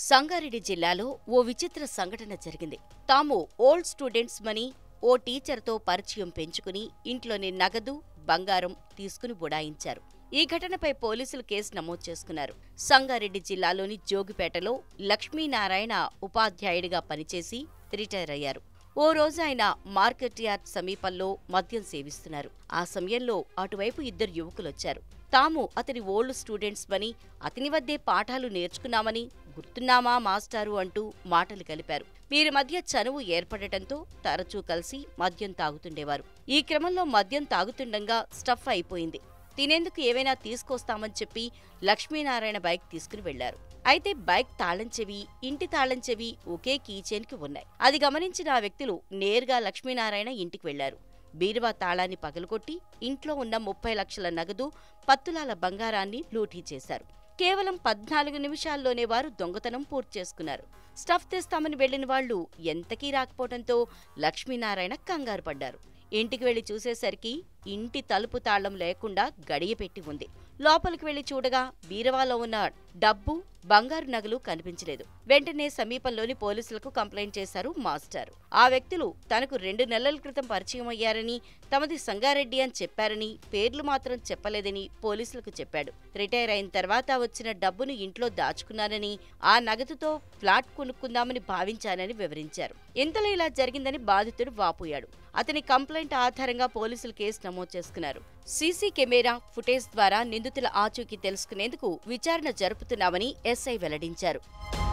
సంగారెడ్డి జిల్లాలో ఓ విచిత్ర సంఘటన జరిగింది తాము ఓల్డ్ స్టూడెంట్స్ మని ఓ టీచర్తో పరిచయం పెంచుకుని ఇంట్లోని నగదు బంగారం తీసుకుని బుడాయించారు ఈ ఘటనపై పోలీసులు కేసు నమోదు చేసుకున్నారు సంగారెడ్డి జిల్లాలోని జోగిపేటలో లక్ష్మీనారాయణ ఉపాధ్యాయుడిగా పనిచేసి రిటైర్ అయ్యారు ఓ రోజు ఆయన మార్కెట్ యార్డ్ సమీపంలో మద్యం సేవిస్తున్నారు ఆ సమయంలో అటువైపు ఇద్దరు యువకులొచ్చారు తాము అతని ఓల్డ్ స్టూడెంట్స్ మని అతని వద్దే పాఠాలు నేర్చుకున్నామని గుర్తున్నామా మాస్టారు అంటూ మాటలు కలిపారు వీరి మధ్య చనువు ఏర్పడటంతో తరచూ కలిసి మద్యం తాగుతుండేవారు ఈ క్రమంలో మద్యం తాగుతుండగా స్టఫ్ అయిపోయింది తినేందుకు ఏవైనా తీసుకొస్తామని చెప్పి లక్ష్మీనారాయణ బైక్ తీసుకుని వెళ్లారు అయితే బైక్ తాళం చెవి ఇంటి తాళం చెవి ఒకే కీచైన్కి ఉన్నాయి అది గమనించిన ఆ వ్యక్తులు నేరుగా లక్ష్మీనారాయణ ఇంటికి వెళ్లారు బీరువా తాళాన్ని పగలగొట్టి ఇంట్లో ఉన్న ముప్పై లక్షల నగదు పత్తులాల బంగారాన్ని లూటీ చేశారు కేవలం పద్నాలుగు నిమిషాల్లోనే వారు దొంగతనం పూర్తి చేసుకున్నారు స్టఫ్ తెస్తామని వెళ్లిన వాళ్లు ఎంతకీ రాకపోవడంతో లక్ష్మీనారాయణ కంగారు పడ్డారు ఇంటికి వెళ్లి చూసేసరికి ఇంటి తలుపు తాళం లేకుండా గడియ పెట్టి ఉంది లోపలికి వెళ్లి చూడగా బీరవాలో ఉన్న డబ్బు బంగారు నగలు కనిపించలేదు వెంటనే సమీపంలోని పోలీసులకు కంప్లైంట్ చేశారు మాస్టర్ ఆ వ్యక్తులు తనకు రెండు నెలల క్రితం పరిచయం అయ్యారని తమది సంగారెడ్డి అని చెప్పారని పేర్లు మాత్రం చెప్పలేదని పోలీసులకు చెప్పాడు రిటైర్ అయిన తర్వాత వచ్చిన డబ్బును ఇంట్లో దాచుకున్నానని ఆ నగదుతో ఫ్లాట్ కొనుక్కుందామని భావించానని వివరించారు ఇంతలో ఇలా జరిగిందని బాధితుడు వాపోయాడు అతని కంప్లైంట్ ఆధారంగా పోలీసులు కేసు నమోదు చేసుకున్నారు సీసీ కెమెరా ఫుటేజ్ ద్వారా నిందితుల ఆచూకీ తెలుసుకునేందుకు విచారణ జరుపుతున్నామని ఎస్ఐ వెల్లడించారు